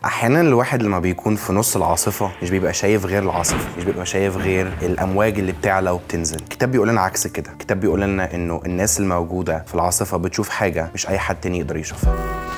احيانا الواحد لما بيكون في نص العاصفه مش بيبقى شايف غير العاصفه مش بيبقى شايف غير الامواج اللي بتعلى وبتنزل الكتاب بيقول لنا عكس كده الكتاب بيقول لنا انه الناس الموجوده في العاصفه بتشوف حاجه مش اي حد تاني يقدر يشوفها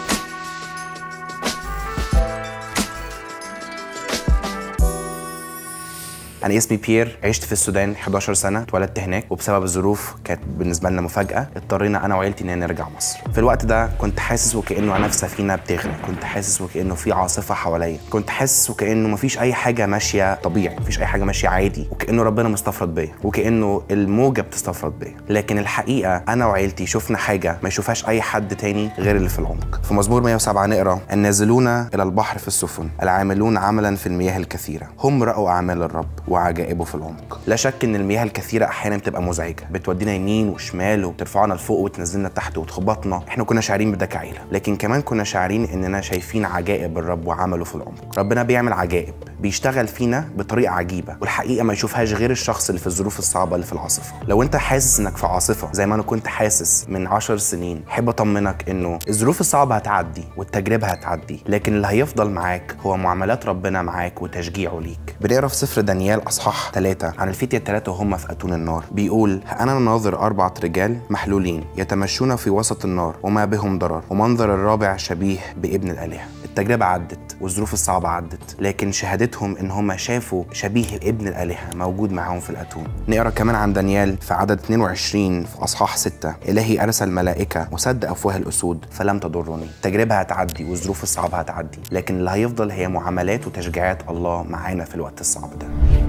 انا اسمي بيير عشت في السودان 11 سنه اتولدت هناك وبسبب الظروف كانت بالنسبه لنا مفاجاه اضطرينا انا وعيلتي ان نرجع مصر في الوقت ده كنت حاسس وكانه انا في سفينه بتغرق كنت حاسس وكانه في عاصفه حواليا كنت حاسس وكانه مفيش اي حاجه ماشيه طبيعي مفيش اي حاجه ماشيه عادي وكانه ربنا مستفرد بيا وكانه الموجه بتستفرد بيا لكن الحقيقه انا وعيلتي شفنا حاجه ما يشوفهاش اي حد تاني غير اللي في العمق في مزمور 107 نقرا النازلون الى البحر في السفن العاملون عملا في المياه الكثيره هم راوا اعمال الرب وعجائبه في العمق لا شك ان المياه الكثيره احيانا بتبقى مزعجه بتودينا يمين وشمال وبترفعنا لفوق وتنزلنا تحت وتخبطنا احنا كنا شاعرين بده كعيله لكن كمان كنا شاعرين اننا شايفين عجائب الرب وعمله في العمق ربنا بيعمل عجائب بيشتغل فينا بطريقه عجيبه والحقيقه ما يشوفهاش غير الشخص اللي في الظروف الصعبه اللي في العاصفه لو انت حاسس انك في عاصفه زي ما انا كنت حاسس من عشر سنين احب اطمنك انه الظروف الصعبه هتعدي والتجربه هتعدي لكن اللي هيفضل معاك هو معاملات ربنا معاك وتشجيعه ليك بنقرا في سفر دانيال اصحاح ثلاثة عن الفتية الثلاثة وهم في أتون النار بيقول أنا ناظر أربعة رجال محلولين يتمشون في وسط النار وما بهم ضرر ومنظر الرابع شبيه بابن الآلهة التجربة عدت والظروف الصعبة عدت لكن شهادتهم إن هم شافوا شبيه ابن الآلهة موجود معاهم في الأتون نقرا كمان عن دانيال في عدد 22 في أصحاح 6 إلهي أرسل ملائكة وسد أفواه الأسود فلم تضرني التجربة هتعدي والظروف الصعبة هتعدي لكن اللي هيفضل هي معاملات وتشجيعات الله معانا في الوقت الصعب ده